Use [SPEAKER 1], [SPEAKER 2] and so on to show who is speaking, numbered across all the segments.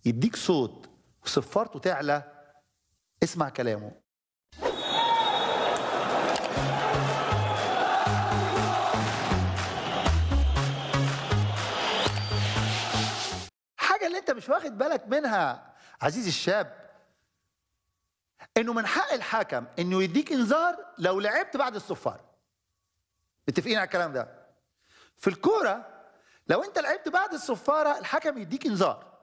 [SPEAKER 1] يديك صوت وصفارته تعلى اسمع كلامه حاجة اللي انت مش واخد بالك منها عزيزي الشاب انه من حق الحكم انه يديك انذار لو لعبت بعد الصفار متفقين على الكلام ده في الكوره لو انت لعبت بعد الصفاره الحكم يديك انذار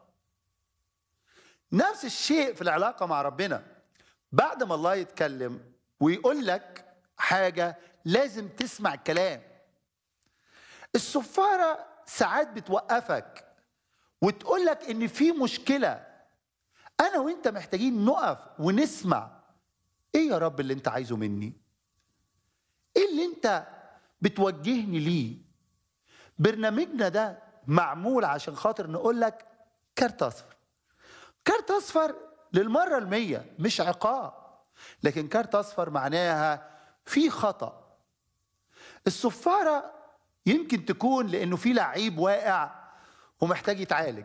[SPEAKER 1] نفس الشيء في العلاقه مع ربنا بعد ما الله يتكلم ويقول لك حاجه لازم تسمع الكلام الصفاره ساعات بتوقفك وتقول لك ان في مشكله انا وانت محتاجين نقف ونسمع ايه يا رب اللي انت عايزه مني ايه اللي انت بتوجهني ليه برنامجنا ده معمول عشان خاطر نقول لك كارت اصفر كارت اصفر للمره المية مش عقاب لكن كارت اصفر معناها في خطا الصفاره يمكن تكون لانه في لعيب واقع ومحتاج يتعالج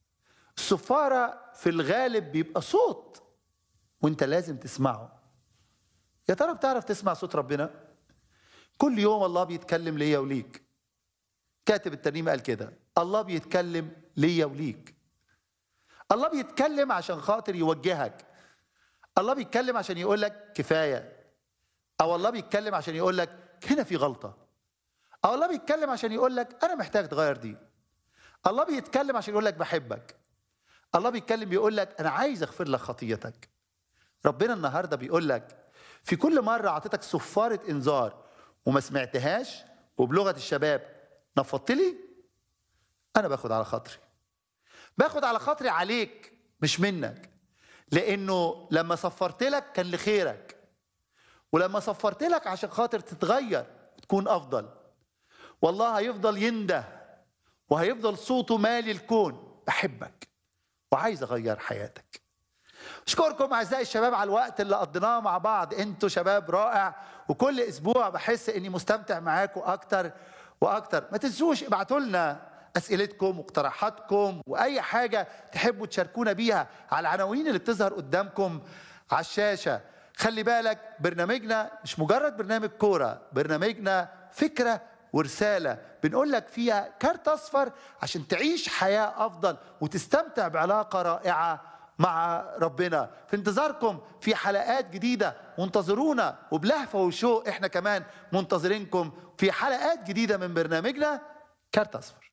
[SPEAKER 1] الصفاره في الغالب بيبقى صوت وانت لازم تسمعه يا ترى بتعرف تسمع صوت ربنا كل يوم الله بيتكلم ليا وليك كاتب الترنيمه قال كده الله بيتكلم ليا وليك الله بيتكلم عشان خاطر يوجهك الله بيتكلم عشان يقول لك كفايه او الله بيتكلم عشان يقول لك هنا في غلطه او الله بيتكلم عشان يقول لك انا محتاج تغير دي الله بيتكلم عشان يقول لك بحبك الله بيتكلم بيقول لك انا عايز اغفر لك خطيتك ربنا النهارده بيقول لك في كل مره اعطيتك صفاره انذار وما سمعتهاش وبلغه الشباب نفضت لي انا باخد على خاطري باخد على خاطري عليك مش منك لانه لما صفرت لك كان لخيرك ولما صفرت لك عشان خاطر تتغير تكون افضل والله هيفضل ينده وهيفضل صوته مالي الكون بحبك وعايز اغير حياتك اشكركم اعزائي الشباب على الوقت اللي قضيناه مع بعض انتوا شباب رائع وكل اسبوع بحس اني مستمتع معاكم اكتر واكتر ما تنسوش ابعتوا لنا اسئلتكم واقتراحاتكم واي حاجه تحبوا تشاركونا بيها على العناوين اللي بتظهر قدامكم على الشاشه خلي بالك برنامجنا مش مجرد برنامج كوره برنامجنا فكره ورساله بنقول لك فيها كارت اصفر عشان تعيش حياه افضل وتستمتع بعلاقه رائعه مع ربنا في انتظاركم في حلقات جديده وانتظرونا وبلهفه وشوق احنا كمان منتظرينكم في حلقات جديده من برنامجنا كارت اصفر